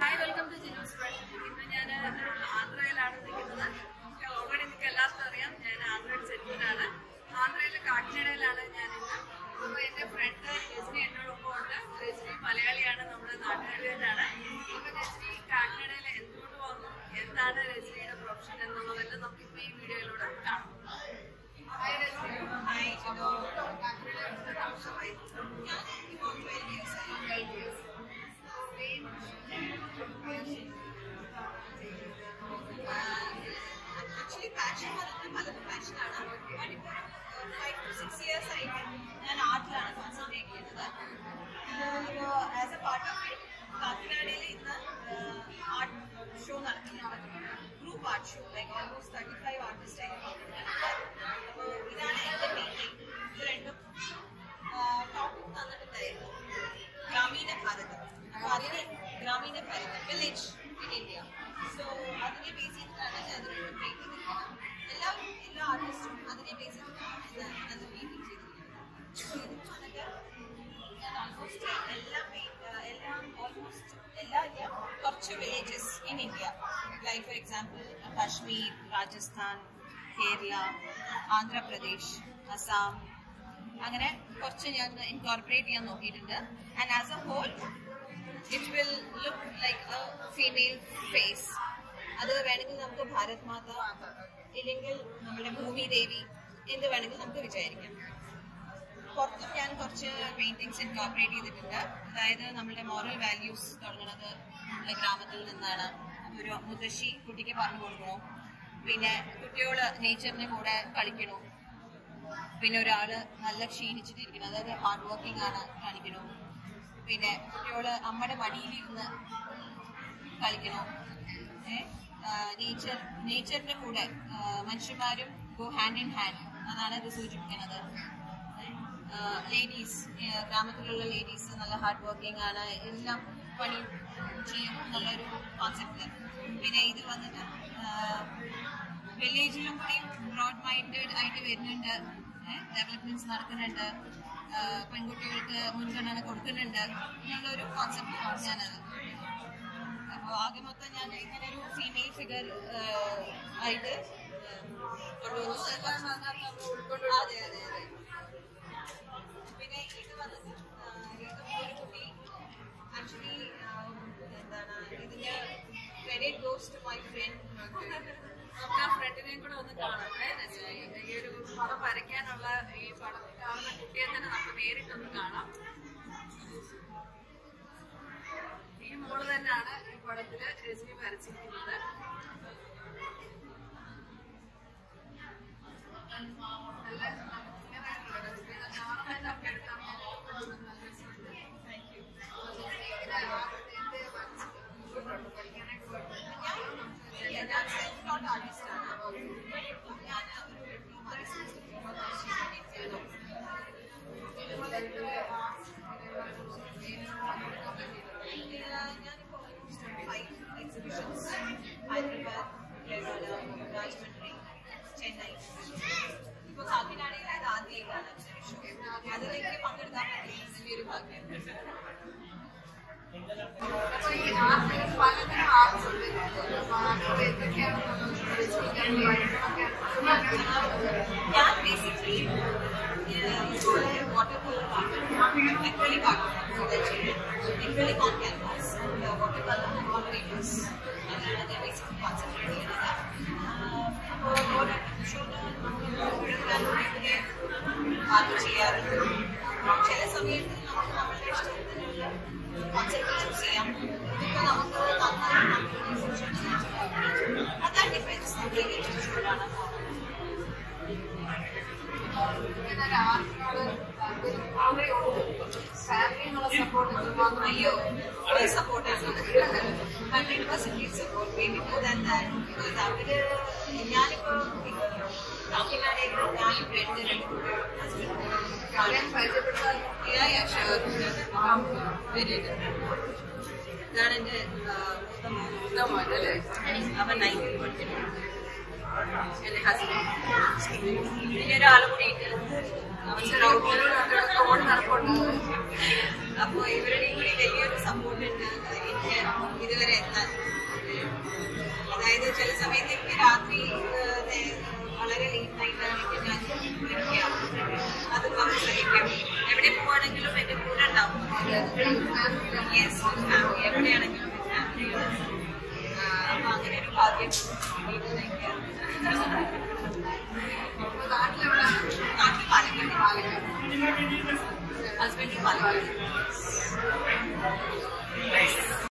Hi welcome to Jinoos fashion ഇന്ന് ഞാൻ ആന്ധ്രയിലാണ് നിൽക്കുന്നത് ഓൾറെഡി നിങ്ങൾക്ക് എല്ലാവർക്കും അറിയാം ഞാൻ ആന്ധ്രയിൽ സെറ്റിലാണ് ആന്ധ്രയിലെ കാക്കിനടയിലാണ് ഞാൻ ഇന്ന് അപ്പോൾ എൻ്റെ ഫ്രണ്ട് രജനി എന്നോടൊപ്പം ഉണ്ട് രജനി മലയാളിയാണ് നമ്മുടെ നാട്ടുകാരിയാണ് അപ്പോൾ രജനി കാക്കിനടയിൽ എന്തുകൊണ്ട് വന്നു എന്താണ് രജനിയുടെ പ്രൊഫഷൻ എന്നുള്ളതെല്ലാം നമുക്ക് ഇപ്പോൾ ഈ വീഡിയോയിലൂടെ കാണാം ഹായ് രജനി ഹായ് കാക്കിനടയിൽ താമസമായി ഞാൻ ഇപ്പോൾ twelve years twelve years actually passion വന്നിട്ട് പലതും പാഷനാണ് ഫൈവ് ടു സിക്സ് ഇയേഴ്സ് ആയിട്ട് ഞാൻ ആർട്ടിലാണ് കോൺസെൻട്രേറ്റ് ചെയ്യുന്നത് ഇപ്പോൾ as a part of it കാക്കിനാടയിൽ ഇന്ന് ആർട്ട് ഷോ നടക്കുന്നുണ്ട് group art show like almost thirty five artist ആയിട്ട് പങ്കെടുക്കുന്നുണ്ട് അപ്പോൾ ഇതാണ് എൻ്റെ പെയിൻറ്റിങ് ഇത് രണ്ടും ടോപ്പിക് തന്നിട്ടുണ്ടായിരുന്നു ഗ്രാമീണ ഭാരതം അപ്പോൾ അതിന് ഗ്രാമീണ ഭാരതം വില്ലേജ് ഇൻ ഇന്ത്യ സോ അതിനെ ബേസ് ചെയ്തിട്ടാണ് ഞാൻ രണ്ടും പെയിന്റ് ചെയ്തിരിക്കുന്നത് എല്ലാ എല്ലാ ആർട്ടിസ്റ്റും അതിനെ ബേസ് ചെയ്തിട്ടാണ് അത് പെയിന്റിങ് ചെയ്തിരിക്കുന്നത് So ഇതിന് വന്നിട്ട് ഞാൻ ഓൾമോസ്റ്റ് എല്ലാ പെയിന്റ് എല്ലാം ഓൾമോസ്റ്റ് എല്ലാ ഇല്ല കുറച്ച് villages in India like for example Kashmir Rajasthan Kerala Andhra Pradesh Assam അങ്ങനെ കുറച്ച് ഞാൻ ഇൻകോർപ്പറേറ്റ് ചെയ്യാൻ നോക്കിയിട്ടുണ്ട് and as a whole it will look like a female face അത് വേണമെങ്കിൽ നമുക്ക് ഭാരത് മാത ഇല്ലെങ്കിൽ നമ്മുടെ ഭൂമി ദേവി എന്ത് വേണമെങ്കിൽ നമുക്ക് വിചാരിക്കാം പുറത്തും ഞാൻ കുറച്ച് പെയിന്റിങ്സ് ഇൻകോർപ്പറേറ്റ് ചെയ്തിട്ടുണ്ട് അതായത് നമ്മുടെ മോറൽ വാല്യൂസ് തുടങ്ങുന്നത് നമ്മുടെ ഗ്രാമത്തിൽ നിന്നാണ് ഒരു മുത്തശ്ശി കുട്ടിക്ക് പറഞ്ഞു കൊടുക്കണു പിന്നെ കുട്ടികള് നേച്ചറിന്റെ കൂടെ കളിക്കണു പിന്നെ ഒരാള് നല്ല ക്ഷീണിച്ചിട്ടിരിക്കണം അതായത് ഹാർഡ് വർക്കിംഗ് ആണ് കാണിക്കണു പിന്നെ കുട്ടികള് അമ്മയുടെ മടിയിലിരുന്ന് കളിക്കണം നേച്ചർ നേച്ചറിന്റെ കൂടെ ആ, മനുഷ്യന്മാരും ഗോ ഹാൻഡ് ഇൻ ഹാൻഡ് അതാണ് ഇത് സൂചിപ്പിക്കുന്നത് ലേഡീസ് ഗ്രാമത്തിലുള്ള ലേഡീസ് നല്ല ഹാർഡ് വർക്കിംഗ് ആണ് എല്ലാം പണി ചെയ്യും എന്നുള്ളൊരു കോൺസെപ്റ്റ് പിന്നെ ഇത് വന്നിട്ട് വില്ലേജിലും കൂടി ബ്രോഡ് മൈൻഡഡ് ആയിട്ട് വരുന്നുണ്ട് ഡെവലപ്മെന്റ്സ് നടക്കുന്നുണ്ട് ആ, പെൺകുട്ടികൾക്ക് മുൻഗണന കൊടുക്കുന്നുണ്ട് എന്നുള്ളൊരു കോൺസെപ്റ്റ് ഞാനത് അപ്പോൾ ആകെ മൊത്തം ഞാൻ ഇങ്ങനെ ഒരു ഫീമെയിൽ ഫിഗർ ആയിട്ട് കൊണ്ടുവന്നു അതെ അതെ അതെ പിന്നെ ഇത് വന്നിട്ട് ആ, ഇത് ഒരു കുട്ടി ആക്ച്വലി എന്താണ് ഇതിന്റെ credit goes to my friend നമുക്ക് ആ ഫ്രണ്ടിനെയും കൂടെ ഒന്ന് കാണാം ഏ, രജനി. ഈ ഒരു പടം വരയ്ക്കാനുള്ള ഈ പടം കാണുന്ന കുട്ടിയെ തന്നെ നമുക്ക് നേരിട്ടൊന്ന് കാണാം ഈ മോള് തന്നെയാണ് ഈ പടത്തില് രജനി വരച്ചിരിക്കുന്നത് നല്ല ഇങ്ങനെയുള്ള രജനി കാണുമ്പോൾ നമുക്ക് എടുക്കാം. നല്ല രസമുണ്ട്. ഇത് ആദ്യത്തെ വരച്ചിട്ടുണ്ട്. പഠിക്കാനായിട്ട് പോയിട്ടുണ്ട്. ഞാൻ സെൽഫ് നോട്ട് ആർട്ടിസ്റ്റ് ആണ് ഞാൻ ഒരു ഡിപ്ലോമ റിസർച്ച് ഡിപ്ലോമ ചെയ്തു ഞാനിപ്പോൾ almost five exhibitions Hyderabad Kerala Rajahmundry Chennai ഇപ്പോൾ കാക്കിനാടയിൽ ഇത് ആദ്യമായിട്ടാണ് എക്സിബിഷൻ അതിലേക്ക് പങ്കെടുക്കാൻ പറ്റിയത് വലിയൊരു ഭാഗ്യം അപ്പൊ ഈ ആർട്ടിൽ പലതരം ആർട്സ് ഉണ്ട്. അപ്പൊ എന്തൊക്കെയാണെന്നുള്ളത് രജനിക്കാണ് വരയ്ക്കണമൊക്കെ. ഞാൻ ബേസിക്കലി ഇതുപോലെ water colour acrylic art acrylic on canvas water colour on papers അതാണ് ഞാൻ ബേസിക്കലി കോൺസെൻട്രേറ്റ് ചെയ്യുന്നത് അപ്പോൾ ഓരോ ഷോട്ട് ആർട്ട് ചെയ്യാറുണ്ട് ചില സമയത്ത് നമുക്ക് നമ്മളുടെ ഇഷ്ടത്തിനുള്ള കോൺസെപ്റ്റ് ചൂസ് ചെയ്യാം ഇപ്പോൾ നമുക്ക് നന്നായി അതാ ഡിഫറൻസ് നമ്മൾ ഏത് ഷോട്ടാണ് ഇങ്ങനെ ഒരു ആർട്ടിനോട് താല്പര്യം ആഗ്രഹമുണ്ട്. ഫാമിലി എന്നുള്ള സപ്പോർട്ട് മാത്രം അയ്യോ ഫുൾ സപ്പോർട്ടാണ് hundred percentage support baby more than that because അവര് ഞാനിപ്പോൾ തമിഴ്നാടേക്ക് ഞാനും രണ്ട് രണ്ട് കുട്ടികളും ഞാൻ പരിചയപ്പെട്ടാൽ ഇതാണ് എൻ്റെ ഇഷ്ടമാണ് അല്ലേ അവൻ നൈറ്റിൽ പഠിക്കുന്നു എൻ്റെ ഹസ്ബൻഡ് പിന്നെ ഒരാൾ കൂടിയിട്ട് അവൻ ഓടി നടപ്പുണ്ട് അപ്പോൾ ഇവരുടെയും കൂടി വലിയൊരു സപ്പോർട്ട് ഉണ്ട് എനിക്ക് ഇതുവരെ എത്താൻ അതായത് ചില സമയത്ത് എനിക്ക് രാത്രി ഏഹ്, നേ- വളരെ ലേറ്റ് നൈറ്റാണെങ്കിൽ ഞാൻ വിളിക്കാം അത് നമുക്ക് സഹിക്കാം എവിടെ പോവാണെങ്കിലും എൻ്റെ കൂടെ ഉണ്ടാവും യെസ് ഫാമിലി എവിടെയാണെങ്കിലും ഫാമിലി അപ്പൊ അങ്ങനെ ഒരു ഭാഗ്യം കിട്ടിയിട്ടുണ്ട് എനിക്ക്. നാട്ടിൽ പാലക്കാട് പാലക്കാട് ഹസ്ബൻഡ് പാലക്കാട്